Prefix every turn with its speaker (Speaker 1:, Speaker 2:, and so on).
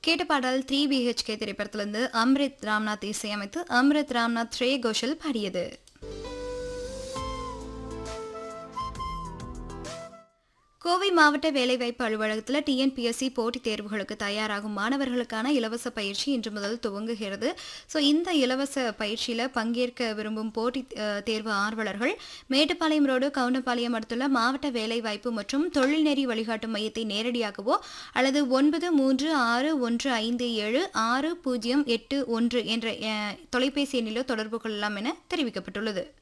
Speaker 1: கேட்ட பாடல் three BHK திரைப்படத்திலிருந்து அம்ரித் ராம்நாத் இசையமைத்து அம்ரித் ராம்நாத் ஸ்ரே கோஷல் பாடியது கோவை மாவட்ட வேலைவாய்ப்பு அலுவலகத்தில் டிஎன்பிஎஸ்சி போட்டித் தேர்வுகளுக்கு தயாராகும் மாணவர்களுக்கான இலவச பயிற்சி இன்று முதல் துவங்குகிறது ஸோ இந்த இலவச பயிற்சியில் பங்கேற்க விரும்பும் போட்டித் அஹ், தேர்வு ஆர்வலர்கள் மேட்டுப்பாளையம் ரோடு கவுண்டப்பாளையம் அடுத்துள்ள மாவட்ட வேலைவாய்ப்பு மற்றும் தொழில்நெறி வழிகாட்டும் மையத்தை நேரடியாகவோ அல்லது ஒன்பது மூன்று ஆறு ஒன்று ஐந்து ஏழு ஆறு பூஜ்ஜியம் எட்டு ஒன்று என்ற அஹ், தொலைபேசி எண்ணிலோ தொடர்பு கொள்ளலாம் என தெரிவிக்கப்பட்டுள்ளது